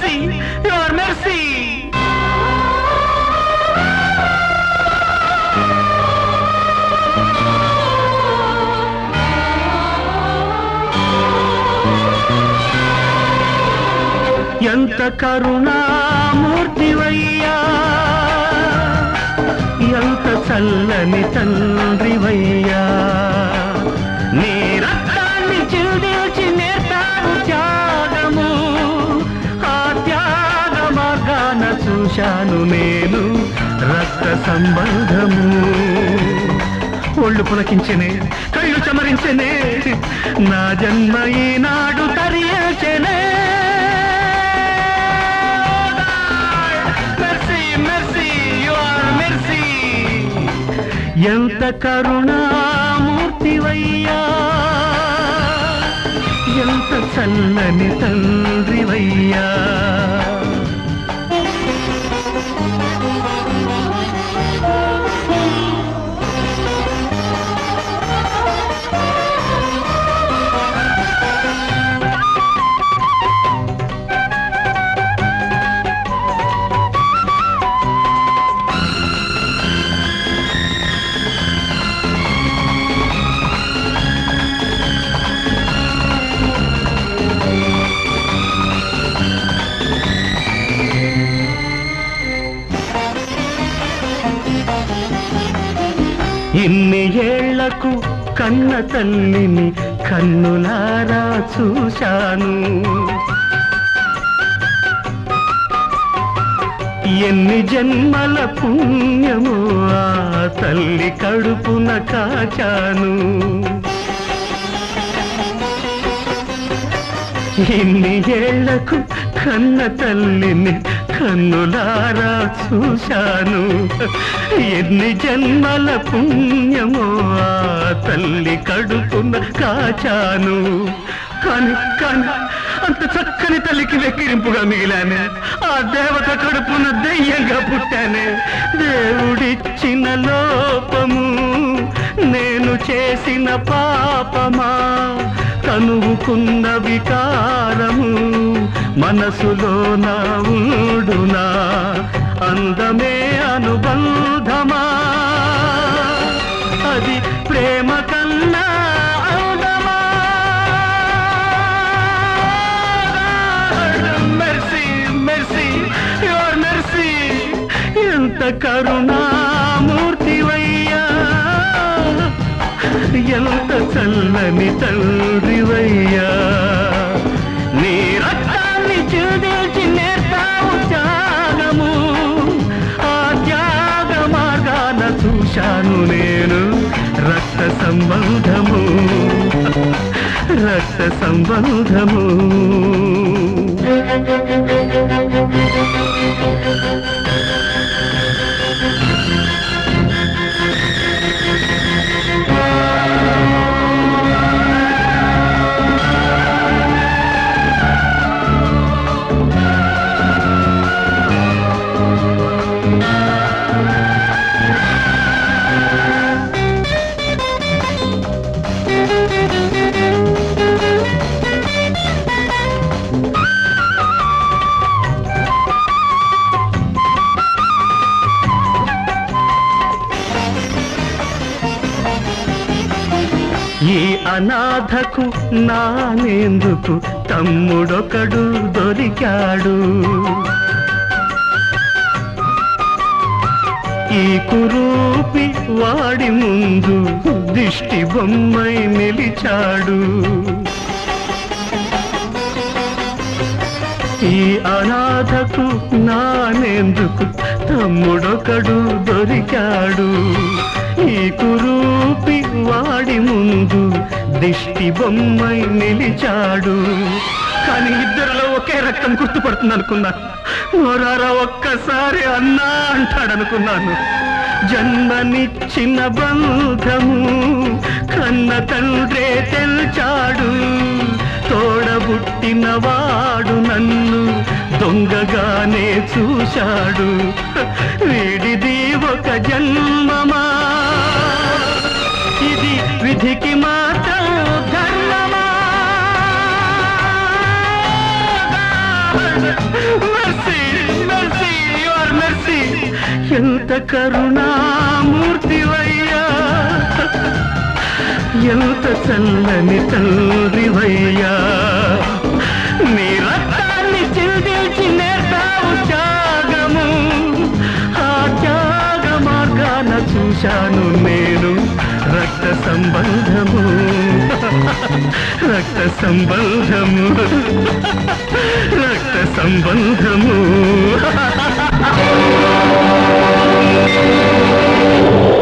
mercy your mercy ఎంత కరుణామూర్తివయ్యా ఎంత చల్లని తండ్రివయ్యా నీ రక్తాన్ని చిల్దిల్చి నేర్తాను త్యాగము ఆ త్యాగ మార్గాన చూశాను నేను రక్త సంబంధము ఒళ్ళు పులకించనే కళ్ళు చమరించనే నా జన్మ ఈనాడు తరియేచనే mercy mercy you are mercy ఎంత కరుణామూర్తివయ్యా ఎంత చల్లని తండ్రివయ్యా ఇన్ని ఏళ్లకు కన్న తల్లిని కన్నులారా చూశాను ఎన్ని జన్మల పుణ్యము ఆ తల్లి కడుపున కాచాను ఇన్ని ఏళ్లకు కన్న తల్లిని కన్నులారా చూశాను ఎన్ని జన్మల పుణ్యమో ఆ తల్లి కడుపున కాచాను కాని కాని అంత చక్కని తల్లికి వెక్కిరింపుగా మిగిలానే ఆ దేవత కడుపున దెయ్యంగా పుట్టానే దేవుడిచ్చిన లోపము నేను చేసిన పాపమా కనువుకున్న వికారము మనసులో నా ఊడునా అందమే అనుబంధమా అది ప్రేమ కన్నా అందమా మెర్సీ మెర్సీ యువర్ మెర్సీ ఎంత కరుణామూర్తివయ్యా ఎంత చల్లని తండ్రివయ్యా నీ రక్తాన్ని చూదిల్చి నేర్తావు త్యాగము ఆ త్యాగ మార్గాన చూశాను నేను రక్త సంబంధము రక్త సంబంధము ఈ అనాథకు నానేందుకు తమ్ముడొకడు దొరికాడు ఈ కురూపి వాడి ముందు దిష్టి బొమ్మై నిలిచాడు ఈ అనాథకు నానేందుకు తమ్ముడొకడు దొరికాడు ఈ కురూపి వాడి ముందు దిష్టి బొమ్మై నిలిచాడు కానీ ఇద్దరిలో ఒకే రక్తం గుర్తుపడుతుంది అనుకున్నాను నోరారా ఒక్కసారి అన్నా అంటాడనుకున్నాను జన్మనిచ్చిన బంధము కన్న తండ్రే తెల్చాడు తోడబుట్టిన వాడు నన్ను దొంగగానే చూశాడు వీడిది ఒక జన్మమా ఇది విధికి మాత్రం ధర్మమా ఎంత కరుణామూర్తివయ్యా ఎంత చల్లని తండ్రివయ్యా నీ రక్తాన్ని చిందించి నేర్తావు త్యాగము ఆ త్యాగ మార్గాన చూశాను నేను రక్త సంబంధము రక్త సంబంధము రక్త సంబంధము